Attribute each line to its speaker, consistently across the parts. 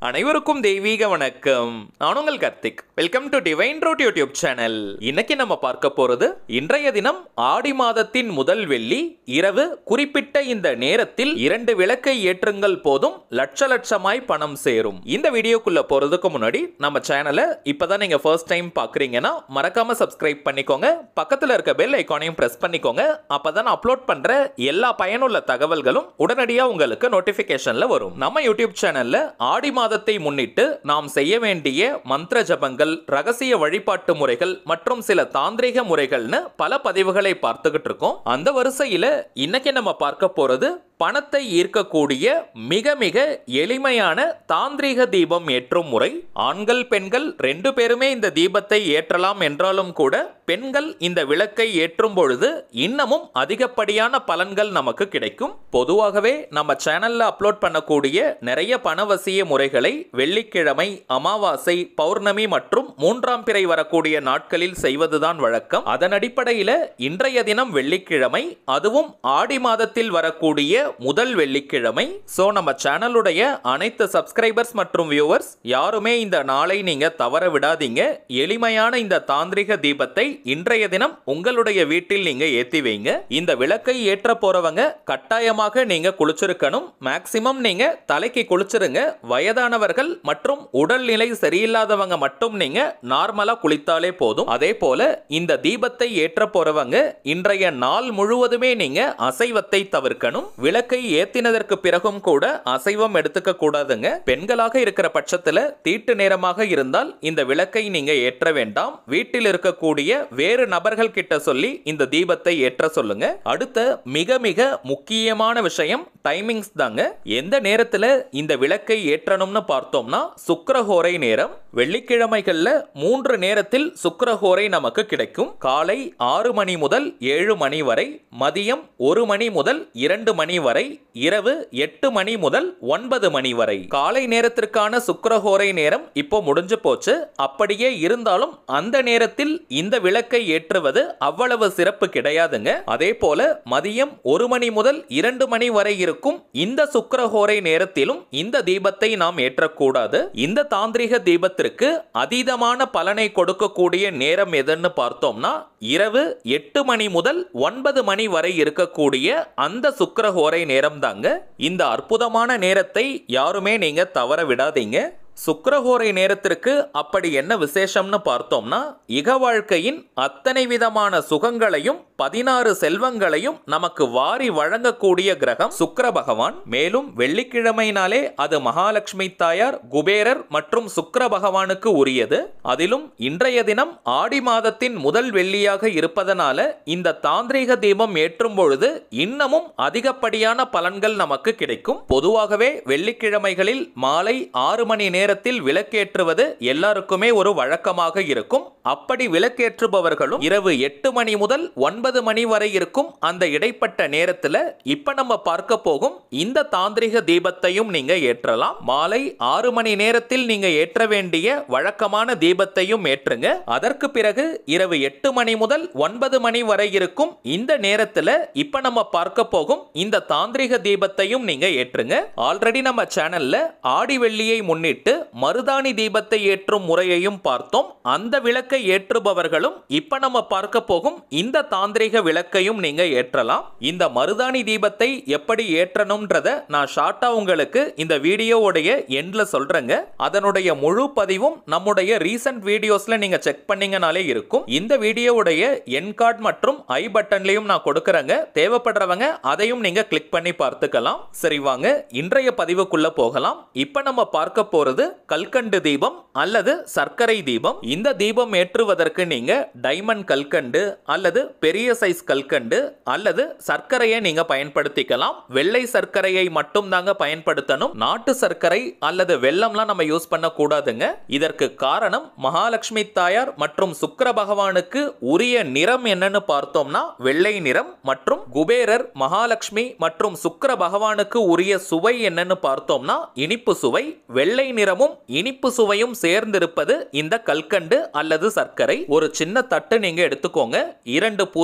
Speaker 1: அனைவருக்கும் தெய்வீக வணக்கம் நான் உங்கள் Karthik welcome to divine road YouTube channel இன்னைக்கு நம்ம பார்க்க போறது இன்றைய தினம் ஆடி மாதத்தின் முதல் வெள்ளி இரவு குறிப்பிட்ட இந்த நேரத்தில் இரண்டு விளக்கை ஏற்றுங்கள் போதும் லட்ச லட்சமாய் பணம் சேரும் இந்த வீடியோக்குள்ள போறதுக்கு முன்னாடி நம்ம சேனலை இப்பதான் நீங்க ஃபர்ஸ்ட் டைம் பாக்குறீங்கன்னா மறக்காம சப்ஸ்கிரைப் பண்ணிக்கோங்க பக்கத்துல இருக்க பெல் ஐக்கானையும் பிரஸ் பண்ணிக்கோங்க அப்பதான் நான் அப்லோட் பண்ற எல்லா பயனுள்ள தகவல்களும் உடனடியா உங்களுக்கு நோட்டிபிகேஷன்ல வரும் நம்ம யூடியூப் சேனல்ல ஆடி மாதத்தை முன்னிட்டு நாம் செய்ய வேண்டிய மந்திர ஜபங்கள் ரகசிய வழிபாட்டு முறைகள் மற்றும் சில தாந்திரிக முறைகள்னு பல பதிவுகளை பார்த்துக்கிட்டு இருக்கோம் அந்த வரிசையில இன்னைக்கு நம்ம பார்க்க போறது பணத்தை ஈர்க்கக்கூடிய மிக மிக எளிமையான தாந்திரிக தீபம் ஏற்றும் முறை ஆண்கள் பெண்கள் ரெண்டு பேருமே இந்த தீபத்தை ஏற்றலாம் என்றாலும் கூட பெண்கள் இந்த விளக்கை ஏற்றும் பொழுது இன்னமும் அதிகப்படியான பலன்கள் நமக்கு கிடைக்கும் பொதுவாகவே நம்ம சேனல்ல அப்லோட் பண்ணக்கூடிய நிறைய பணவசிய முறைகளை வெள்ளிக்கிழமை அமாவாசை பௌர்ணமி மற்றும் மூன்றாம் பிறை வரக்கூடிய நாட்களில் செய்வதுதான் வழக்கம் அதன் அடிப்படையில் இன்றைய தினம் வெள்ளிக்கிழமை அதுவும் ஆடி மாதத்தில் வரக்கூடிய முதல் வெள்ளிக்கிழமை சோ நம்ம சேனலுடைய அனைத்து சப்ஸ்கிரைபர்ஸ் மற்றும் வியூவர்ஸ் யாருமே இந்த நாளை நீங்க தவற விடாதீங்க எளிமையான இந்த தாந்திரிக தீபத்தை இன்றைய தினம் உங்களுடைய வீட்டில் நீங்க ஏத்தி வைங்க இந்த விளக்கை ஏற்ற போறவங்க கட்டாயமாக நீங்க குளிச்சிருக்கணும் மேக்சிமம் நீங்க தலைக்கு குளிச்சிருங்க வயதானவர்கள் மற்றும் உடல்நிலை சரியில்லாதவங்க மட்டும் நீங்க நார்மலா குளித்தாலே போதும் அதே போல இந்த தீபத்தை ஏற்ற போறவங்க இன்றைய நாள் முழுவதுமே நீங்க அசைவத்தை தவிர்க்கணும் விளக்கை ஏத்தினதற்கு பிறகும் கூட அசைவம் எடுத்துக்க கூடாதுங்க பெண்களாக இருக்கிற பட்சத்துல தீட்டு நேரமாக இருந்தால் இந்த விளக்கை நீங்க ஏற்ற வேண்டாம் வீட்டில் இருக்கக்கூடிய வேறு நபர்கள் கிட்ட சொல்லி இந்த தீபத்தை ஏற்ற சொல்லுங்க அடுத்த மிக மிக முக்கியமான விஷயம் டைமிங்ஸ் தாங்க எந்த நேரத்துல இந்த விளக்கை ஏற்றணும்னு பார்த்தோம்னா சுக்கிரஹோரை நேரம் வெள்ளிக்கிழமைகள்ல மூன்று நேரத்தில் சுக்கிரஹோரை நமக்கு கிடைக்கும் காலை ஆறு மணி முதல் ஏழு மணி வரை மதியம் ஒரு மணி முதல் இரண்டு மணி வரை இரவு எட்டு மணி முதல் ஒன்பது மணி வரை காலை நேரத்திற்கான சுக்கிரஹோரை நேரம் இப்போ முடிஞ்சு போச்சு அப்படியே இருந்தாலும் அந்த நேரத்தில் இந்த விளக்கை ஏற்றுவது அவ்வளவு சிறப்பு கிடையாதுங்க அதே போல மதியம் ஒரு மணி முதல் இரண்டு மணி வரை இருக்கும் இந்த சுக்கிரஹோரை நேரத்திலும் இந்த தீபத்தை நாம் ஏற்றக்கூடாது இந்த தாந்திரிக தீபத்திற்கு அதீதமான பலனை கொடுக்கக்கூடிய நேரம் எதுன்னு பார்த்தோம்னா இரவு எட்டு மணி முதல் ஒன்பது மணி வரை இருக்கக்கூடிய அந்த சுக்கிரஹோரை நேரம் தாங்க இந்த அற்புதமான நேரத்தை யாருமே நீங்க தவற விடாதீங்க சுக்கிரஹோரை நேரத்திற்கு அப்படி என்ன விசேஷம்னு பார்த்தோம்னா இக வாழ்க்கையின் அத்தனை விதமான சுகங்களையும் பதினாறு செல்வங்களையும் நமக்கு வாரி வழங்கக்கூடிய கிரகம் சுக்கிர பகவான் மேலும் வெள்ளிக்கிழமைனாலே அது மகாலட்சுமி தாயார் குபேரர் மற்றும் சுக்கிர பகவானுக்கு உரியது அதிலும் இன்றைய தினம் ஆடி மாதத்தின் முதல் வெள்ளியாக இருப்பதனால இந்த தாந்திரிக தீபம் ஏற்றும் பொழுது இன்னமும் அதிகப்படியான பலன்கள் நமக்கு கிடைக்கும் பொதுவாகவே வெள்ளிக்கிழமைகளில் மாலை ஆறு மணி நேரத்தில் விளக்கேற்றுவது எல்லாருக்குமே ஒரு வழக்கமாக இருக்கும் அப்படி விளக்கேற்றுபவர்களும் இரவு எட்டு மணி முதல் ஒன்பது மணி வரை இருக்கும் அந்த இடைப்பட்ட நேரத்துல இப்ப நம்ம பார்க்க போகும் இந்த தாந்திரிக தீபத்தையும் நீங்க ஏற்றலாம் மாலை ஆறு மணி நேரத்தில் நீங்க ஏற்ற வேண்டிய வழக்கமான தீபத்தையும் ஏற்றுங்க அதற்கு பிறகு இரவு எட்டு மணி முதல் ஒன்பது மணி வரை இருக்கும் இந்த நேரத்துல இப்ப நம்ம பார்க்க போகும் இந்த தாந்திரிக தீபத்தையும் நீங்க ஏற்றுங்க ஆல்ரெடி நம்ம சேனல்ல ஆடி வெள்ளியை முன்னிட்டு மருதாணி தீபத்தை ஏற்றும் முறையையும் பார்த்தோம் அந்த விளக்கை ஏற்றுபவர்களும் இப்ப நம்ம பார்க்க போகும் இந்த தாந்திரிக விளக்கையும் நீங்க ஏற்றலாம் இந்த மருதாணி தீபத்தை எப்படி ஏற்றணும்ன்றத நான் ஷார்ட்டா உங்களுக்கு இந்த வீடியோவுடைய எண்ட்ல சொல்றேங்க அதனுடைய முழு பதிவும் நம்முடைய ரீசன்ட் வீடியோஸ்ல நீங்க செக் பண்ணீங்கனாலே இருக்கும் இந்த வீடியோவுடைய என் கார்டு மற்றும் ஐ பட்டன்லயும் நான் கொடுக்கறேங்க தேவைப்படுறவங்க அதையும் நீங்க கிளிக் பண்ணி பார்த்துக்கலாம் சரி வாங்க இன்றைய பதிவுக்குள்ள போகலாம் இப்ப நம்ம பார்க்க போறது கல்கண்டு தீபம் அல்லது சர்க்கரை தீபம் இந்த தீபம் ஏற்றுவதற்கு நீங்க டைமண்ட் கல்கண்டு அல்லது பெரிய சைஸ் கல்கண்டு அல்லது சர்க்கரையை நீங்க பயன்படுத்திக்கலாம் வெள்ளை சர்க்கரையை மட்டும் தாங்க பயன்படுத்தணும் நாட்டு சர்க்கரை அல்லது வெள்ளம்லாம் நம்ம யூஸ் பண்ண கூடாதுங்க இதற்கு காரணம் மகாலட்சுமி தாயார் மற்றும் சுக்கிர பகவானுக்கு உரிய நிறம் என்னன்னு பார்த்தோம்னா வெள்ளை நிறம் மற்றும் குபேரர் மகாலட்சுமி மற்றும் சுக்கிர பகவானுக்கு உரிய சுவை என்னன்னு பார்த்தோம்னா இனிப்பு சுவை வெள்ளை நிறமும் இனிப்பு சுவையும் சேர்ந்திருப்பது இந்த கல்கண்டு அல்லது சர்க்கரை ஒரு சின்ன தட்டு நீங்க எடுத்துக்கோங்க இரண்டு புதிய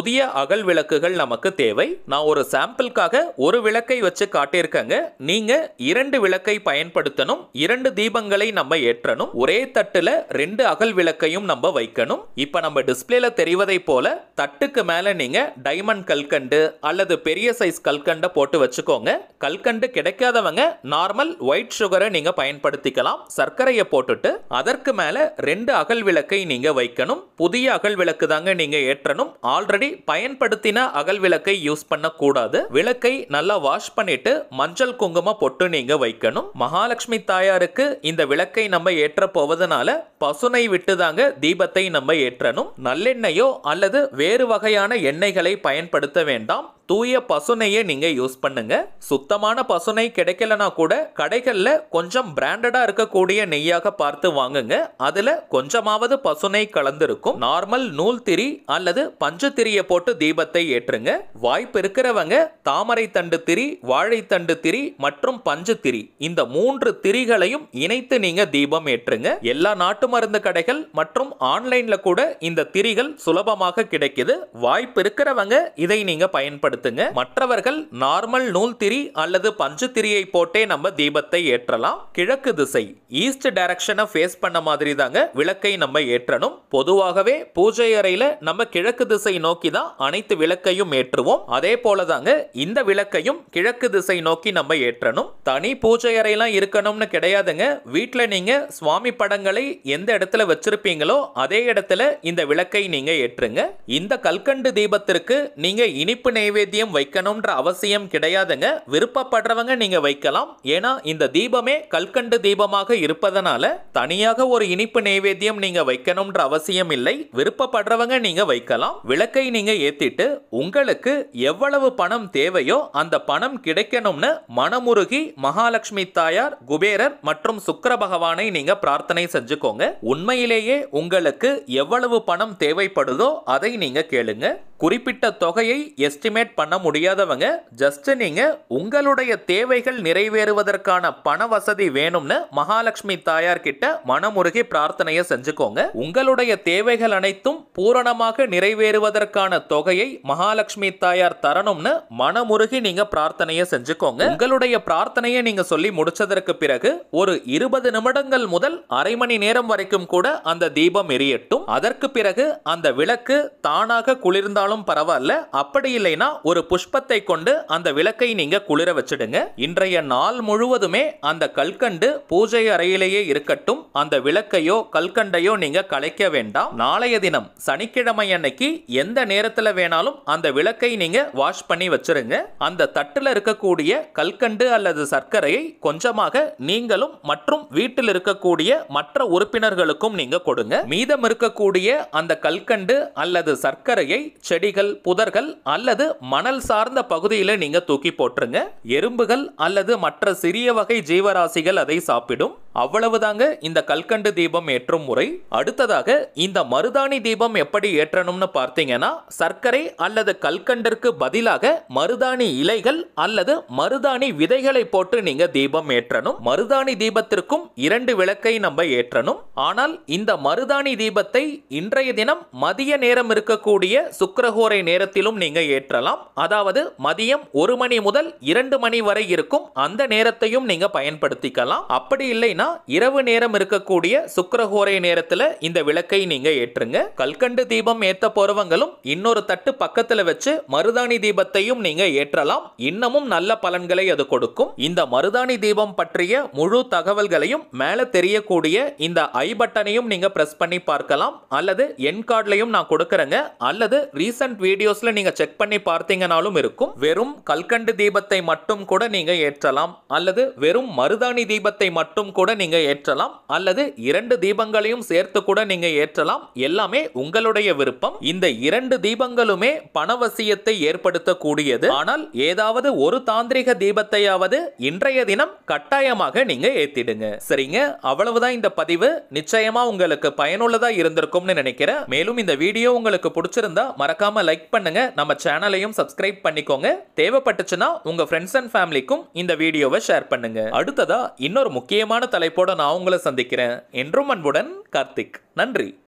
Speaker 1: புதிய அகல் விளக்குகள் நமக்கு தேவை நான் ஒரு சாம்பிளுக்காக ஒரு விளக்கை வச்சு காட்டியிருக்கேங்க நீங்க இரண்டு விளக்கை பயன்படுத்தணும் இரண்டு தீபங்களை நம்ம ஏற்றணும் ஒரே தட்டுல ரெண்டு அகல் விளக்கையும் நம்ம வைக்கணும் இப்ப நம்ம டிஸ்பிளேல தெரிவதை போல தட்டுக்கு மேல நீங்க டைமண்ட் கல்கண்டு அல்லது பெரிய சைஸ் கல்கண்டை போட்டு வச்சுக்கோங்க கல்கண்டு கிடைக்காதவங்க நார்மல் ஒயிட் சுகரை நீங்க பயன்படுத்திக்கலாம் சர்க்கரையை போட்டுட்டு அதற்கு மேல ரெண்டு அகல் விளக்கை நீங்க வைக்கணும் புதிய அகல் விளக்கு தாங்க நீங்க ஏற்றணும் ஆல்ரெடி பயன்படுத்தின அகல் விளக்கை யூஸ் பண்ண கூடாது விளக்கை நல்லா வாஷ் பண்ணிட்டு மஞ்சள் குங்கும பொட்டு நீங்க வைக்கணும் மகாலட்சுமி தாயாருக்கு இந்த விளக்கை நம்ம ஏற்ற போவதனால பசுனை விட்டு தாங்க தீபத்தை நம்ம ஏற்றணும் நல்லெண்ணெயோ அல்லது வேறு வகையான எண்ணெய்களை பயன்படுத்த வேண்டாம் தூய பசுனையை நீங்க யூஸ் பண்ணுங்க சுத்தமான பசுனை கிடைக்கலனா கூட கடைகள்ல கொஞ்சம் பிராண்டடா இருக்கக்கூடிய நெய்யாக பார்த்து வாங்குங்க அதுல கொஞ்சமாவது பசுனை கலந்திருக்கும் நார்மல் நூல் திரி அல்லது பஞ்சு திரியை போட்டு தீபத்தை ஏற்றுங்க வாய்ப்பு இருக்கிறவங்க தாமரை தண்டு திரி வாழைத்தண்டு திரி மற்றும் பஞ்சு திரி இந்த மூன்று திரிகளையும் இணைத்து நீங்க தீபம் ஏற்றுங்க எல்லா நாட்டு மருந்து கடைகள் மற்றும் ஆன்லைன்ல கூட இந்த திரிகள் சுலபமாக கிடைக்குது வாய்ப்பு இருக்கிறவங்க இதை நீங்க பயன்படுத்துங்க மற்றவர்கள் நார்மல் நூல் திரி அல்லது பஞ்சு திரியை போட்டே நம்ம தீபத்தை ஏற்றலாம் கிழக்கு திசை ஈஸ்ட் டைரக்ஷனை ஃபேஸ் பண்ண மாதிரி தாங்க விளக்கை நம்ம ஏற்றணும் பொதுவாகவே பூஜை அறையில நம்ம கிழக்கு திசை நோக்கி தான் அனைத்து விளக்கையும் ஏற்றுவோம் அதே போல தாங்க இந்த விளக்கையும் கிழக்கு திசை நோக்கி நம்ம ஏற்றணும் தனி பூஜை அறையெல்லாம் இருக்கணும்னு கிடையாதுங்க வீட்டில் நீங்க சுவாமி படங்களை எந்த இடத்துல வச்சிருப்பீங்களோ அதே இடத்துல இந்த விளக்கை நீங்க ஏற்றுங்க இந்த கல்கண்டு தீபத்திற்கு நீங்க இனிப்பு நைவேத்தியம் வைக்கணும்ன்ற அவசியம் கிடையாதுங்க விருப்பப்படுறவங்க நீங்க வைக்கலாம் ஏன்னா இந்த தீபமே கல்கண்டு தீபமாக இருப்பதனால தனியாக ஒரு இனிப்பு நைவேத்தியம் நீங்க வைக்கணும்ன்ற அவசியம் இல்லை விருப்பப்படுறவங்க நீங்க வைக்கலாம் விளக்கை நீங்க ஏத்திட்டு உங்களுக்கு எவ்வளவு பணம் தேவையோ அந்த பணம் கிடைக்கணும்னு மனமுருகி மகாலட்சுமி தாயார் குபேரர் மற்றும் சுக்கிர பகவானை நீங்க பிரார்த்தனை செஞ்சுக்கோங்க உண்மையிலேயே உங்களுக்கு எவ்வளவு பணம் தேவைப்படுதோ அதை நீங்க கேளுங்க குறிப்பிட்ட தொகையை எஸ்டிமேட் பண்ண முடியாதவங்க ஜஸ்ட் நீங்க உங்களுடைய தேவைகள் நிறைவேறுவதற்கான பண வசதி வேணும்னு மகாலட்சுமி தாயார் கிட்ட மனமுருகி பிரார்த்தனையை செஞ்சுக்கோங்க உங்களுடைய தேவைகள் அனைத்தும் பூரணமாக நிறைவேறுவதற்கான தொகையை மகாலட்சுமி தாயார் தரணும்னு மனமுருகி நீங்க பிரார்த்தனையை செஞ்சுக்கோங்க உங்களுடைய பிரார்த்தனையை நீங்க சொல்லி முடிச்சதற்கு பிறகு ஒரு இருபது நிமிடங்கள் முதல் அரை மணி நேரம் வரைக்கும் கூட அந்த தீபம் எரியட்டும் அதற்கு பிறகு அந்த விளக்கு தானாக குளிர்ந்தாலும் பரவாயில்ல அப்படி இல்லைன்னா ஒரு புஷ்பத்தை கொண்டு அந்த விளக்கை நீங்க குளிர வச்சிடுங்க இன்றைய நாள் முழுவதுமே அந்த கல்கண்டு பூஜை அறையிலேயே இருக்கட்டும் அந்த விளக்கையோ கல்கண்டையோ நீங்க கலைக்க வேண்டாம் நாளைய தினம் சனிக்கிழமை அன்னைக்கு எந்த நேரத்துல வேணாலும் அந்த விளக்கை நீங்க வாஷ் பண்ணி வச்சிருங்க அந்த தட்டுல இருக்கக்கூடிய கல்கண்டு அல்லது சர்க்கரையை கொஞ்சமாக நீங்களும் மற்றும் வீட்டில் இருக்கக்கூடிய மற்ற உறுப்பினர்களுக்கும் நீங்க கொடுங்க மீதம் இருக்கக்கூடிய அந்த கல்கண்டு அல்லது சர்க்கரையை செடிகள் புதர்கள் அல்லது மணல் சார்ந்த பகுதியில நீங்க தூக்கி போட்டுருங்க எறும்புகள் அல்லது மற்ற சிறிய வகை ஜீவராசிகள் அதை சாப்பிடும் அவ்வளவுதாங்க இந்த கல்கண்டு தீபம் ஏற்றும் முறை அடுத்ததாக இந்த மருதாணி தீபம் எப்படி ஏற்றணும்னு பார்த்தீங்கன்னா சர்க்கரை அல்லது கல்கண்டிற்கு பதிலாக மருதாணி இலைகள் அல்லது மருதாணி விதைகளை போட்டு நீங்க தீபம் ஏற்றணும் மருதாணி தீபத்திற்கும் இரண்டு விளக்கை நம்ம ஏற்றணும் ஆனால் இந்த மருதாணி தீபத்தை இன்றைய தினம் மதிய நேரம் இருக்கக்கூடிய சுக்கிரஹோரை நேரத்திலும் நீங்க ஏற்றலாம் அதாவது மதியம் ஒரு மணி முதல் இரண்டு மணி வரை இருக்கும் அந்த நேரத்தையும் நீங்க பயன்படுத்திக்கலாம் அப்படி இல்லைன்னா இரவு நேரம் இருக்கக்கூடிய சுக்கிரஹோரை நேரத்துல இந்த விளக்கை நீங்க ஏற்றுங்க கல்கண்டு தீபம் ஏத்த போறவங்களும் இன்னொரு தட்டு பக்கத்துல வச்சு மருதாணி தீபத்தையும் நீங்க ஏற்றலாம் இன்னமும் நல்ல பலன்களை அது கொடுக்கும் இந்த மருதாணி தீபம் பற்றிய முழு தகவல்களையும் மேல தெரியக்கூடிய இந்த ஐ பட்டனையும் நீங்க பிரஸ் பண்ணி பார்க்கலாம் அல்லது என் கார்ட்லையும் நான் கொடுக்கறேங்க அல்லது ரீசன்ட் வீடியோஸ்ல நீங்க செக் பண்ணி பார்த்தீங்கனாலும் இருக்கும் வெறும் கல்கண்டு தீபத்தை மட்டும் கூட நீங்க ஏற்றலாம் அல்லது வெறும் மருதாணி தீபத்தை மட்டும் கூட நீங்க ஏற்றலாம் அல்லது இரண்டு தீபங்களையும் சேர்த்து கூட நீங்க ஏற்றலாம் எல்லாமே உங்களுடைய விருப்பம் இந்த இரண்டு தீபங்களுமே பணவசியத்தை ஏற்படுத்தக்கூடியது ஆனால் ஏதாவது ஒரு தாந்திரிக தீபத்தையாவது இன்றைய தினம் கட்டாயமாக நீங்க ஏத்திடுங்க சரிங்க அவ்வளவுதான் இந்த பதிவு நிச்சயமா உங்களுக்கு பயனுள்ளதா இருந்திருக்கும்னு நினைக்கிறேன் மேலும் இந்த வீடியோ உங்களுக்கு பிடிச்சிருந்தா மறக்காம லைக் பண்ணுங்க நம்ம சேனலையும் சப்ஸ்கிரைப் பண்ணிக்கோங்க தேவைப்பட்டுச்சுன்னா உங்க ஃப்ரெண்ட்ஸ் அண்ட் ஃபேமிலிக்கும் இந்த வீடியோவை ஷேர் பண்ணுங்க அடுத்ததா இன்னொரு முக்கியமான தலைப்போட நான் உங்களை சந்திக்கிறேன் என்றும் அன்புடன் கார்த்திக் நன்றி